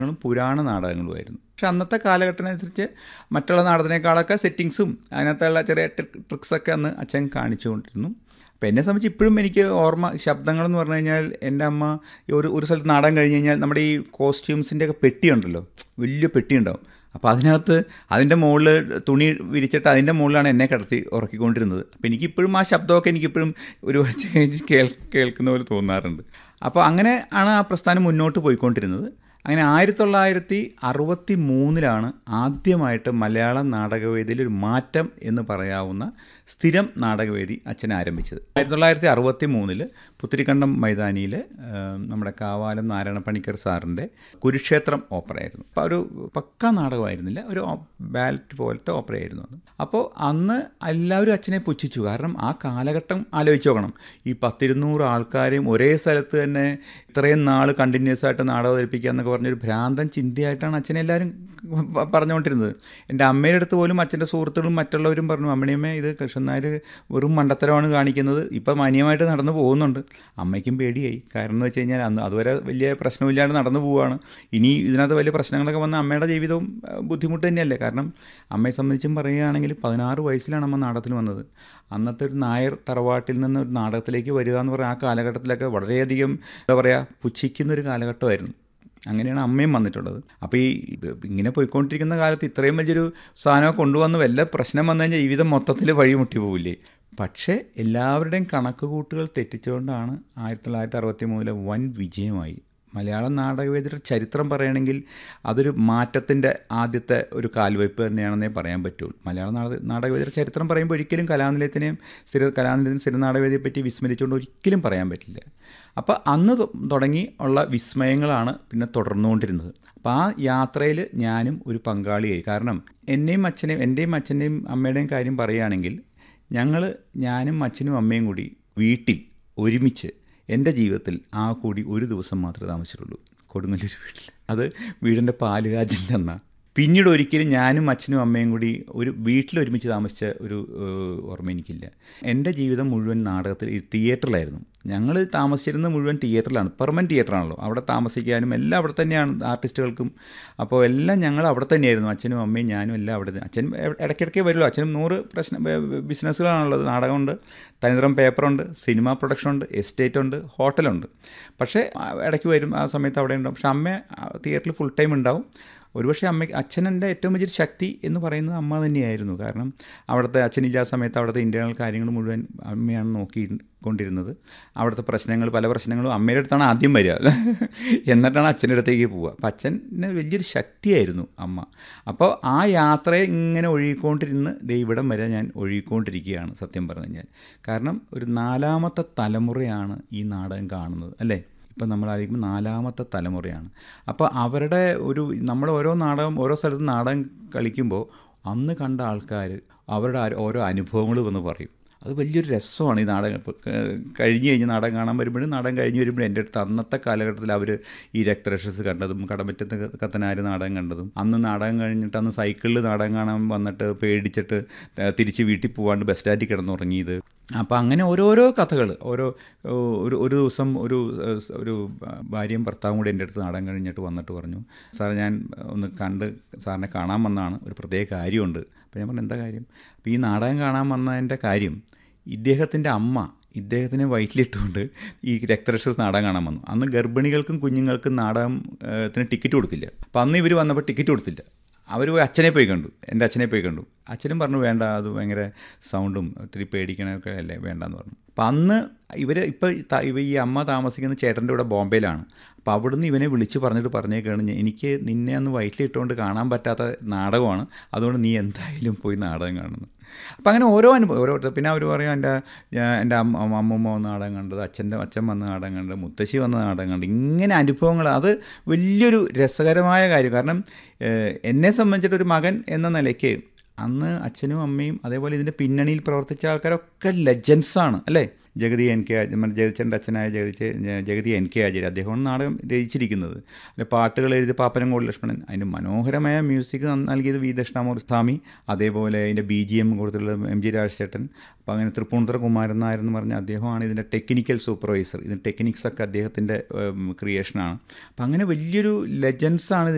ങ്ങളും പുരാണ നാടകങ്ങളുമായിരുന്നു പക്ഷെ അന്നത്തെ കാലഘട്ടത്തിനനുസരിച്ച് മറ്റുള്ള നാടകത്തിനേക്കാളൊക്കെ സെറ്റിങ്സും അതിനകത്തുള്ള ചെറിയ ട്രിക്സൊക്കെ അന്ന് അച്ഛൻ കാണിച്ചുകൊണ്ടിരുന്നു അപ്പോൾ എന്നെ സംബന്ധിച്ച് ഇപ്പോഴും എനിക്ക് ഓർമ്മ ശബ്ദങ്ങളെന്ന് പറഞ്ഞു കഴിഞ്ഞാൽ എൻ്റെ അമ്മ ഈ ഒരു ഒരു സ്ഥലത്ത് നാടകം കഴിഞ്ഞ് കഴിഞ്ഞാൽ നമ്മുടെ ഈ കോസ്റ്റ്യൂംസിൻ്റെ ഒക്കെ പെട്ടി ഉണ്ടല്ലോ വലിയ പെട്ടി ഉണ്ടാവും അപ്പോൾ അതിനകത്ത് അതിൻ്റെ മുകളിൽ തുണി വിരിച്ചിട്ട് അതിൻ്റെ മുകളിലാണ് എന്നെ കിടത്തി ഉറക്കിക്കൊണ്ടിരുന്നത് അപ്പോൾ എനിക്കിപ്പോഴും ആ ശബ്ദമൊക്കെ എനിക്കിപ്പോഴും ഒരു ആഴ്ച കഴിഞ്ഞ് കേൾ കേൾക്കുന്ന പോലെ തോന്നാറുണ്ട് അപ്പോൾ അങ്ങനെ ആണ് ആ പ്രസ്ഥാനം മുന്നോട്ട് പോയിക്കൊണ്ടിരുന്നത് അങ്ങനെ ആയിരത്തി തൊള്ളായിരത്തി അറുപത്തി മൂന്നിലാണ് ആദ്യമായിട്ട് മലയാളം നാടകവേദിയിൽ ഒരു മാറ്റം എന്ന് പറയാവുന്ന സ്ഥിരം നാടകവേദി അച്ഛൻ ആരംഭിച്ചത് ആയിരത്തി തൊള്ളായിരത്തി അറുപത്തി മൂന്നിൽ പുത്തിരിക്കണ്ടം മൈതാനിയിൽ നമ്മുടെ കാവാലം നാരായണ പണിക്കർ സാറിൻ്റെ കുരുക്ഷേത്രം ഓപ്പറയായിരുന്നു അപ്പോൾ ഒരു പക്ക നാടകമായിരുന്നില്ല ഒരു ബാലറ്റ് പോലത്തെ ഓപ്പറയായിരുന്നു അത് അപ്പോൾ അന്ന് എല്ലാവരും അച്ഛനെ പുച്ഛിച്ചു കാരണം ആ കാലഘട്ടം ആലോചിച്ച് നോക്കണം ഈ പത്തിരുന്നൂറ് ആൾക്കാരെയും ഒരേ സ്ഥലത്ത് തന്നെ ഇത്രയും നാൾ കണ്ടിന്യൂസ് ആയിട്ട് നാടകം അവതരിപ്പിക്കുക എന്നൊക്കെ പറഞ്ഞൊരു ഭ്രാന്തൻ ചിന്തയായിട്ടാണ് അച്ഛനെ എല്ലാവരും പറഞ്ഞുകൊണ്ടിരുന്നത് എൻ്റെ അമ്മയുടെ അടുത്ത് പോലും അച്ഛൻ്റെ സുഹൃത്തുക്കളും മറ്റുള്ളവരും പറഞ്ഞു അമ്മണിയമ്മ ഇത് കൃഷ്ണൻ നായർ വെറും മണ്ടത്തരമാണ് കാണിക്കുന്നത് ഇപ്പം മാന്യമായിട്ട് നടന്നു പോകുന്നുണ്ട് അമ്മയ്ക്കും പേടിയായി കാരണം എന്ന് വെച്ച് കഴിഞ്ഞാൽ അന്ന് അതുവരെ വലിയ പ്രശ്നമില്ലാണ്ട് നടന്നു പോവുകയാണ് ഇനി ഇതിനകത്ത് വലിയ പ്രശ്നങ്ങളൊക്കെ വന്ന അമ്മയുടെ ജീവിതവും ബുദ്ധിമുട്ട് തന്നെയല്ലേ കാരണം അമ്മയെ സംബന്ധിച്ചും പറയുകയാണെങ്കിൽ പതിനാറ് വയസ്സിലാണ് അമ്മ നാടകത്തിന് വന്നത് അന്നത്തെ ഒരു നായർ തറവാട്ടിൽ നിന്ന് ഒരു നാടകത്തിലേക്ക് വരിക എന്ന് പറഞ്ഞാൽ ആ കാലഘട്ടത്തിലൊക്കെ വളരെയധികം എന്താ പറയുക പുച്ഛിക്കുന്ന ഒരു കാലഘട്ടമായിരുന്നു അങ്ങനെയാണ് അമ്മയും വന്നിട്ടുള്ളത് അപ്പോൾ ഈ ഇങ്ങനെ പോയിക്കൊണ്ടിരിക്കുന്ന കാലത്ത് ഇത്രയും വലിയൊരു സാധനം കൊണ്ടുവന്ന് വല്ല പ്രശ്നം വന്നു കഴിഞ്ഞാൽ ജീവിതം മൊത്തത്തിൽ വഴിമുട്ടി പോവില്ലേ പക്ഷേ എല്ലാവരുടെയും കണക്ക് കൂട്ടുകൾ തെറ്റിച്ചുകൊണ്ടാണ് ആയിരത്തി തൊള്ളായിരത്തി അറുപത്തി മൂന്നിലെ വൻ വിജയമായി മലയാളം നാടകവേദിയുടെ ചരിത്രം പറയുകയാണെങ്കിൽ അതൊരു മാറ്റത്തിൻ്റെ ആദ്യത്തെ ഒരു കാൽവയ്പ് തന്നെയാണെന്നേ പറയാൻ പറ്റുള്ളൂ മലയാള നാടക നാടകവേദിയുടെ ചരിത്രം പറയുമ്പോൾ ഒരിക്കലും കലാനിലയത്തിനെയും സ്ഥിര കലാനിലയത്തിന് സ്ഥിര നാടകവേദിയെ പറ്റി വിസ്മരിച്ചുകൊണ്ട് ഒരിക്കലും പറയാൻ പറ്റില്ല അപ്പോൾ അന്ന് തുടങ്ങി ഉള്ള വിസ്മയങ്ങളാണ് പിന്നെ തുടർന്നുകൊണ്ടിരുന്നത് അപ്പോൾ ആ യാത്രയിൽ ഞാനും ഒരു പങ്കാളിയായി കാരണം എന്നെയും അച്ഛനെയും എൻ്റെയും അച്ഛൻ്റെയും അമ്മയുടെയും കാര്യം പറയുകയാണെങ്കിൽ ഞങ്ങൾ ഞാനും അച്ഛനും അമ്മയും കൂടി വീട്ടിൽ ഒരുമിച്ച് എൻ്റെ ജീവിതത്തിൽ ആ കൂടി ഒരു ദിവസം മാത്രമേ താമസിച്ചിട്ടുള്ളൂ കൊടുങ്ങല്ലൂർ വീട്ടിൽ അത് വീടിൻ്റെ പാലുകാച്ചിൻ്റെ എന്നാണ് പിന്നീട് ഒരിക്കലും ഞാനും അച്ഛനും അമ്മയും കൂടി ഒരു വീട്ടിൽ ഒരുമിച്ച് താമസിച്ച ഒരു ഓർമ്മ എനിക്കില്ല എൻ്റെ ജീവിതം മുഴുവൻ നാടകത്തിൽ തിയേറ്ററിലായിരുന്നു ഞങ്ങൾ താമസിച്ചിരുന്നത് മുഴുവൻ തിയേറ്ററിലാണ് പെർമനൻറ്റ് തിയേറ്ററാണല്ലോ അവിടെ താമസിക്കാനും എല്ലാം അവിടെ തന്നെയാണ് ആർട്ടിസ്റ്റുകൾക്കും അപ്പോൾ എല്ലാം ഞങ്ങൾ അവിടെ തന്നെയായിരുന്നു അച്ഛനും അമ്മയും ഞാനും എല്ലാം അവിടെ അച്ഛൻ ഇടയ്ക്കിടയ്ക്ക് വരുള്ളൂ അച്ഛനും നൂറ് പ്രശ്നം ബിസിനസ്സുകളാണുള്ളത് നാടകമുണ്ട് തനിതരം പേപ്പറുണ്ട് സിനിമ പ്രൊഡക്ഷൻ ഉണ്ട് എസ്റ്റേറ്റ് ഉണ്ട് ഹോട്ടലുണ്ട് പക്ഷേ ഇടയ്ക്ക് വരും ആ സമയത്ത് അവിടെ ഉണ്ടാവും പക്ഷേ അമ്മ തിയേറ്ററിൽ ഫുൾ ടൈം ഉണ്ടാവും ഒരുപക്ഷെ അമ്മ അച്ഛനെൻ്റെ ഏറ്റവും വലിയൊരു ശക്തി എന്ന് പറയുന്നത് അമ്മ തന്നെയായിരുന്നു കാരണം അവിടുത്തെ അച്ഛനില്ലാത്ത സമയത്ത് അവിടുത്തെ ഇൻറ്റേണൽ കാര്യങ്ങൾ മുഴുവൻ അമ്മയാണ് നോക്കിക്കൊണ്ടിരുന്നത് അവിടുത്തെ പ്രശ്നങ്ങൾ പല പ്രശ്നങ്ങളും അമ്മയുടെ അടുത്താണ് ആദ്യം വരിക എന്നിട്ടാണ് അച്ഛൻ്റെ അടുത്തേക്ക് പോവുക അപ്പം അച്ഛന് വലിയൊരു ശക്തിയായിരുന്നു അമ്മ അപ്പോൾ ആ യാത്രയെ ഇങ്ങനെ ഒഴുകിക്കൊണ്ടിരുന്ന് ദൈവിടം വരെ ഞാൻ ഒഴുകിക്കൊണ്ടിരിക്കുകയാണ് സത്യം പറഞ്ഞു കഴിഞ്ഞാൽ കാരണം ഒരു നാലാമത്തെ തലമുറയാണ് ഈ നാടകം കാണുന്നത് അല്ലേ ഇപ്പം നമ്മൾ ആയിരിക്കുമ്പോൾ നാലാമത്തെ തലമുറയാണ് അപ്പോൾ അവരുടെ ഒരു നമ്മൾ ഓരോ നാടകം ഓരോ സ്ഥലത്ത് നാടകം കളിക്കുമ്പോൾ അന്ന് കണ്ട ആൾക്കാർ അവരുടെ ഓരോ അനുഭവങ്ങൾ വന്ന് പറയും അത് വലിയൊരു രസമാണ് ഈ നാടകം ഇപ്പോൾ കഴിഞ്ഞ് കഴിഞ്ഞ് നാടകം കാണാൻ വരുമ്പോഴും നാടകം കഴിഞ്ഞ് വരുമ്പോഴും എൻ്റെ അടുത്ത് അന്നത്തെ കാലഘട്ടത്തിൽ അവർ ഈ രക്തരക്ഷസ് കണ്ടതും കടമറ്റത്ത് കത്തനാര് നാടകം കണ്ടതും അന്ന് നാടകം കഴിഞ്ഞിട്ട് അന്ന് സൈക്കിളിൽ നാടകം കാണാൻ വന്നിട്ട് പേടിച്ചിട്ട് തിരിച്ച് വീട്ടിൽ പോകാണ്ട് ബസ് സ്റ്റാൻഡിൽ കിടന്നുറങ്ങിയത് അപ്പോൾ അങ്ങനെ ഓരോരോ കഥകൾ ഓരോ ഒരു ഒരു ദിവസം ഒരു ഒരു ഭാര്യയും ഭർത്താവും കൂടി എൻ്റെ അടുത്ത് നാടകം കഴിഞ്ഞിട്ട് വന്നിട്ട് പറഞ്ഞു സാർ ഞാൻ ഒന്ന് കണ്ട് സാറിനെ കാണാൻ വന്നതാണ് ഒരു പ്രത്യേക കാര്യമുണ്ട് അപ്പോൾ ഞാൻ പറഞ്ഞു എന്താ കാര്യം അപ്പോൾ ഈ നാടകം കാണാൻ വന്നതിൻ്റെ കാര്യം ഇദ്ദേഹത്തിൻ്റെ അമ്മ ഇദ്ദേഹത്തിനെ വയറ്റിലിട്ടുകൊണ്ട് ഈ രക്തരക്ഷസ് നാടകം കാണാൻ വന്നു അന്ന് ഗർഭിണികൾക്കും കുഞ്ഞുങ്ങൾക്കും നാടകത്തിന് ടിക്കറ്റ് കൊടുക്കില്ല അപ്പോൾ അന്ന് ഇവർ വന്നപ്പോൾ ടിക്കറ്റ് കൊടുത്തില്ല അവർ പോയി അച്ഛനെ പോയി കണ്ടു എൻ്റെ അച്ഛനെ പോയി കണ്ടു അച്ഛനും പറഞ്ഞു വേണ്ട അത് ഭയങ്കര സൗണ്ടും ഒത്തിരി പേടിക്കണമൊക്കെ അല്ലേ വേണ്ടെന്ന് പറഞ്ഞു അപ്പം അന്ന് ഇവർ ഇപ്പോൾ ഇവ ഈ അമ്മ താമസിക്കുന്ന ചേട്ടൻ്റെ കൂടെ ബോംബെയിലാണ് അപ്പോൾ അവിടുന്ന് ഇവനെ വിളിച്ച് പറഞ്ഞിട്ട് പറഞ്ഞേക്കാണ് എനിക്ക് നിന്നെ അന്ന് വയറ്റിലിട്ടുകൊണ്ട് കാണാൻ പറ്റാത്ത നാടകമാണ് അതുകൊണ്ട് നീ എന്തായാലും പോയി നാടകം കാണുന്നു അപ്പം അങ്ങനെ ഓരോ അനുഭവം ഓരോ പിന്നെ അവർ പറയും എൻ്റെ എൻ്റെ അമ്മ അമ്മൂമ്മ വന്ന് നാടകം കണ്ടത് അച്ഛൻ്റെ അച്ഛൻ വന്ന് നാടകം കണ്ടത് മുത്തശ്ശി വന്ന് നാടകം കണ്ടത് ഇങ്ങനെ അനുഭവങ്ങൾ അത് വലിയൊരു രസകരമായ കാര്യം കാരണം എന്നെ സംബന്ധിച്ചിട്ടൊരു മകൻ എന്ന നിലയ്ക്ക് അന്ന് അച്ഛനും അമ്മയും അതേപോലെ ഇതിൻ്റെ പിന്നണിയിൽ പ്രവർത്തിച്ച ആൾക്കാരൊക്കെ ലെജൻസാണ് അല്ലേ ജഗതി എൻ കെ ജഗതിച്ചൻ്റെ അച്ഛനായ ജഗതി ജഗതി എൻ കെ ആചാര്യ അദ്ദേഹമാണ് നാടകം രചിച്ചിരിക്കുന്നത് അതിൻ്റെ പാട്ടുകൾ എഴുതിയ പാപ്പനംകോട് ലക്ഷ്മണൻ അതിൻ്റെ മനോഹരമായ മ്യൂസിക് നൽകിയത് വി ദക്ഷിണാമൂർത്തി സ്വാമി അതേപോലെ അതിൻ്റെ ബി ജി എം കൊടുത്തിട്ടുള്ള എം ജി രാജശേട്ടൻ അപ്പോൾ അങ്ങനെ തൃപ്പൂണിത്തുറ കുമാരൻ നായർ എന്ന് പറഞ്ഞ അദ്ദേഹമാണ് ഇതിൻ്റെ ടെക്നിക്കൽ സൂപ്പർവൈസർ ഇതിൻ്റെ ടെക്നിക്സൊക്കെ അദ്ദേഹത്തിൻ്റെ ക്രിയേഷനാണ് അപ്പം അങ്ങനെ വലിയൊരു ലെജൻസാണ്